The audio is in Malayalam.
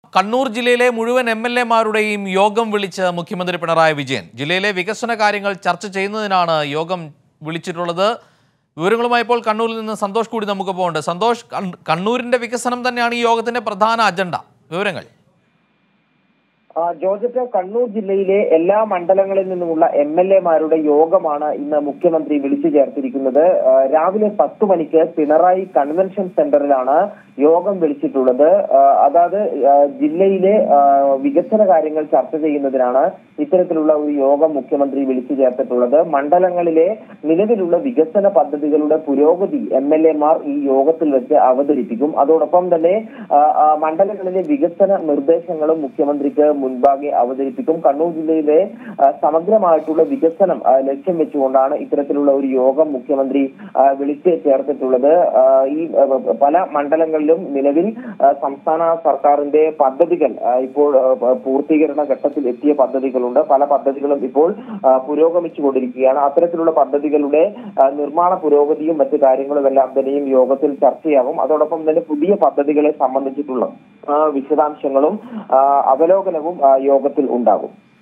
കണ്ണൂർ ജില്ലയിലെ മുഴുവൻ എം എൽ എമാരുടെയും യോഗം വിളിച്ച് മുഖ്യമന്ത്രി പിണറായി വിജയൻ ജില്ലയിലെ വികസന കാര്യങ്ങൾ ചർച്ച ചെയ്യുന്നതിനാണ് യോഗം വിളിച്ചിട്ടുള്ളത് വിവരങ്ങളുമായി ഇപ്പോൾ കണ്ണൂരിൽ നിന്ന് സന്തോഷ് കൂടി നമുക്ക് പോകുന്നുണ്ട് സന്തോഷ് കൺ- കണ്ണൂരിന്റെ വികസനം തന്നെയാണ് ഈ യോഗത്തിന്റെ പ്രധാന അജണ്ട വിവരങ്ങൾ ആ, ജോർജറ്റ് കണ്ണൂർ ജില്ലയിലെ എല്ലാ മണ്ഡലങ്ങളിൽ നിന്നുമുള്ള എം എൽ എമാരുടെ യോഗമാണ് ഇന്ന് മുഖ്യമന്ത്രി വിളിച്ചു ചേർത്തിരിക്കുന്നത് ആ, രാവിലെ പത്ത് മണിക്ക് പിണറായി കൺവെൻഷൻ സെന്ററിലാണ് യോഗം വിളിച്ചിട്ടുള്ളത് ആ, അതായത് ആ, ജില്ലയിലെ ആ, വികസന കാര്യങ്ങൾ ചർച്ച ചെയ്യുന്നതിനാണ് ഇത്തരത്തിലുള്ള ഒരു യോഗം മുഖ്യമന്ത്രി വിളിച്ചു ചേർത്തിട്ടുള്ളത് മണ്ഡലങ്ങളിലെ നിലവിലുള്ള വികസന പദ്ധതികളുടെ പുരോഗതി എം എൽ എമാർ ഈ യോഗത്തിൽ വെച്ച് അവതരിപ്പിക്കും അതോടൊപ്പം തന്നെ ആ, ആ, മണ്ഡലങ്ങളിലെ വികസന നിർദ്ദേശങ്ങളും മുഖ്യമന്ത്രിക്ക് മുൻപാകെ അവതരിപ്പിക്കും കണ്ണൂർ ജില്ലയിലെ ആ, സമഗ്രമായിട്ടുള്ള വികസനം ആ, ലക്ഷ്യം വെച്ചുകൊണ്ടാണ് ഇത്തരത്തിലുള്ള ഒരു യോഗം മുഖ്യമന്ത്രി ആ, വിളിച്ച് ചേർത്തിട്ടുള്ളത് ആ, ഈ ആ, പല മണ്ഡലങ്ങളിലും നിലവിൽ ആ, സംസ്ഥാന സർക്കാരിന്റെ പദ്ധതികൾ ആ, ഇപ്പോൾ ആ, പൂർത്തീകരണ ഘട്ടത്തിൽ എത്തിയ പദ്ധതികളുണ്ട് പല പദ്ധതികളും ഇപ്പോൾ ആ, പുരോഗമിച്ചു കൊണ്ടിരിക്കുകയാണ് അത്തരത്തിലുള്ള പദ്ധതികളുടെ ആ, നിർമ്മാണ പുരോഗതിയും മറ്റു കാര്യങ്ങളും എല്ലാം തന്നെയും യോഗത്തിൽ ചർച്ചയാകും അതോടൊപ്പം തന്നെ പുതിയ പദ്ധതികളെ സംബന്ധിച്ചിട്ടുള്ള ആ, വിശദാംശങ്ങളും ആ, അവലോകനവും ആ, യോഗത്തിൽ ഉണ്ടാകും